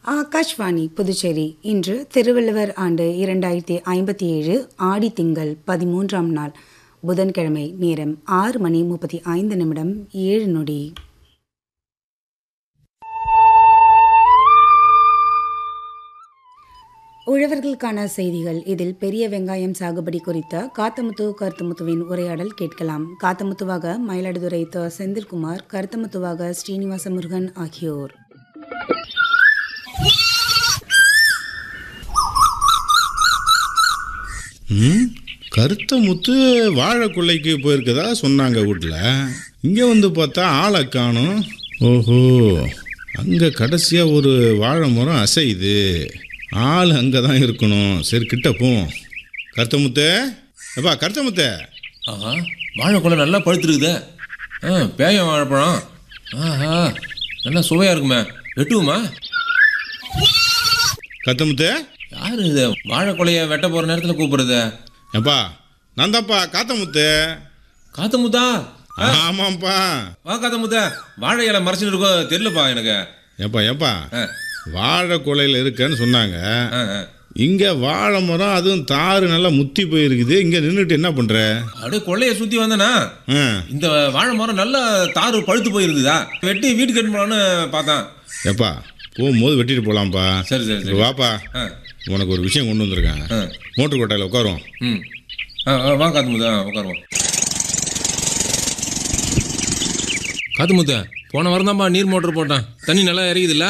ஆகாஷ்வாணி புதுச்சேரி இன்று திருவள்ளுவர் ஆண்டு இரண்டாயிரத்தி ஐம்பத்தி ஏழு ஆடி திங்கள் பதிமூன்றாம் நாள் புதன்கிழமை நேரம் ஆறு மணி முப்பத்தி ஐந்து நிமிடம் ஏழு நொடி உழவர்களுக்கான செய்திகள் இதில் பெரிய வெங்காயம் சாகுபடி குறித்த காத்தமுத்து கருத்தமுத்துவின் உரையாடல் கேட்கலாம் காத்தமுத்துவாக மயிலாடுதுறை த செந்தில்குமார் கருத்தமுத்துவாக ஸ்ரீனிவாச முருகன் ஆகியோர் ம் கருத்த முத்து வாழை கொள்ளைக்கு போயிருக்கதா சொன்னாங்க வீட்டில் இங்கே வந்து பார்த்தா ஆளை காணும் ஓஹோ அங்கே கடைசியாக ஒரு வாழை மரம் அசையுது ஆள் அங்கே தான் இருக்கணும் சரி கிட்ட போவோம் கருத்த முத்து எப்பா கருத்த முத்து ஆஹா வாழைப்பழம் நல்லா பழுத்துருக்குதே ஆ பேயம் வாழைப்பழம் ஆஹா நல்லா சுவையாக இருக்குமே வெட்டுவோமா கருத்த முத்து யார் இது வாழைக்கொலையை வெட்ட போகிற நேரத்தில் கூப்பிடுறது எப்பா நான் தான்ப்பா காத்த முத்து காத்த முத்தா ஆமாம்ப்பா வா காத்த முத்தா வாழை இலை மறைச்சிட்டு இருக்கோ தெரியலப்பா எனக்கு ஏப்பா ஏப்பா ஆ வாழை கொலையில் இருக்கேன்னு சொன்னாங்க ஆ ஆ. இங்கே வாழை மரம் அதுவும் தாறு நல்லா முத்தி போயிருக்குது இங்கே நின்றுட்டு என்ன பண்ணுற அப்படியே கொள்ளையை சுற்றி வந்தேனா ஆ இந்த வாழை மரம் நல்லா தாறு பழுத்து போயிருந்ததா வெட்டி வீட்டுக்கு எடுத்து போலான்னு பார்த்தேன் எப்பா போகும்போது வெட்டிட்டு போகலாம்ப்பா சரி சரி இப்போ சரி வாப்பா ஆ உனக்கு ஒரு விஷயம் கொண்டு வந்திருக்கேன் ஆ மோட்டர் கொட்டாயில் உட்காரும் ம் ஆ ஆ, வா காத்து முத்தா உட்காருவோம் காத்து முத்தா போன வாரம் தான்ப்பா நீர் மோட்டர் போட்டேன் தண்ணி நல்லா இறங்குதுல்ல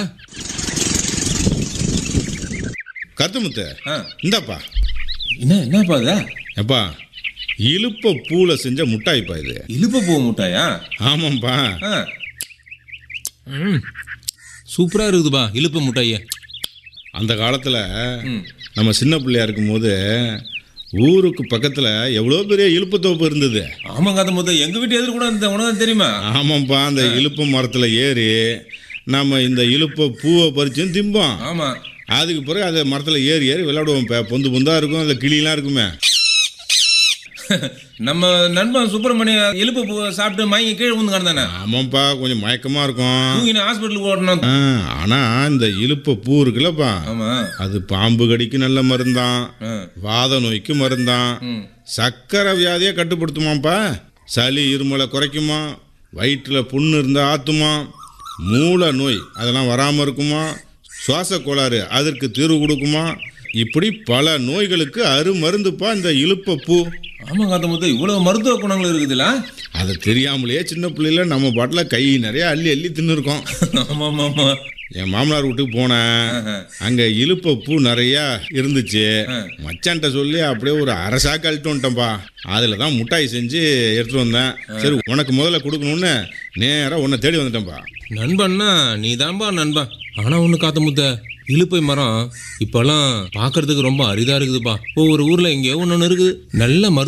கருத்துமுத்து ஆ இந்தாப்பா என்ன என்னப்பா இது எப்பா இழுப்ப பூவில் செஞ்ச முட்டாய்ப்பா இது இழுப்பு பூ முட்டாயா ஆமாம்ப்பா ஆ ம் சூப்பராக இருக்குதுப்பா இழுப்பு முட்டாயே அந்த காலத்தில் ம் நம்ம சின்ன பிள்ளையா இருக்கும்போது ஊருக்கு பக்கத்தில் எவ்வளோ பெரிய இழுப்பு தோப்பு இருந்தது ஆமாம் காத்து முத்தா எங்கள் வீட்டு எதிர் கூட இந்த உணவு தெரியுமா ஆமாம்ப்பா அந்த இழுப்பு மரத்தில் ஏறி நம்ம இந்த இழுப்ப பூவை பறிச்சும் திம்போம் ஆமாம் அதுக்கு பிறகு அதை மரத்தில் ஏறி ஏறி விளையாடுவோம் இப்போ பொந்து பொந்தாக இருக்கும் அதில் கிளியெலாம் இருக்குமே நம்ம நண்பன் சுப்பிரமணிய இழுப்பு பூ சாப்பிட்டு மயங்கி கீழே விழுந்து கிடந்தானே ஆமாம்ப்பா கொஞ்சம் மயக்கமாக இருக்கும் தூங்கின ஹாஸ்பிட்டலுக்கு ஓடணும் ஆ, ஆனால் இந்த இழுப்ப பூ இருக்குல்லப்பா ஆமாம் அது பாம்பு கடிக்கு நல்ல மருந்தான் ஆ வாத நோய்க்கு மருந்தான் ம் சக்கரை வியாதியை கட்டுப்படுத்துமாப்பா சளி இருமலை குறைக்குமா வயிற்றில் புண்ணு இருந்தால் ஆத்துமா மூல நோய் அதெல்லாம் வராமல் இருக்குமா சுவாச கோளாறு அதற்கு தீர்வு கொடுக்குமா இப்படி பல நோய்களுக்கு அருமருந்துப்பா இந்த இழுப்ப பூ ஆமாம் காத்த முத்து இவ்வளவு மருத்துவ குணங்கள் இருக்குதுல்ல அது தெரியாமலேயே சின்ன பிள்ளையில நம்ம பாட்டில் கை நிறைய அள்ளி அள்ளி தின்னுருக்கோம் ஆமாம் ஆமாம் ஆமாம் என் மாமனார் வீட்டுக்கு போனேன் ஆஹா. அங்கே இழுப்ப பூ நிறையா இருந்துச்சு ஆ. மச்சான்ட்ட சொல்லி அப்படியே ஒரு அரசாக்கு அழிட்டு வந்துட்டேன்ப்பா அதில் தான் முட்டாய் செஞ்சு எடுத்துட்டு வந்தேன் சரி உனக்கு முதல்ல கொடுக்கணும்னு நேராக உன்னை தேடி வந்துட்டேன்ப்பா நண்பன்னா நீ தான்பா நண்பன் ஆனா ஒண்ணு காத்த முத்த இழுப்பை மரம் இப்பெல்லாம் பார்க்கிறதுக்கு ரொம்ப அரிதா இருக்குதுப்பா ஒவ்வொரு ஊர்ல எங்கேயோ ஒன்று இருக்குது நல்ல மரு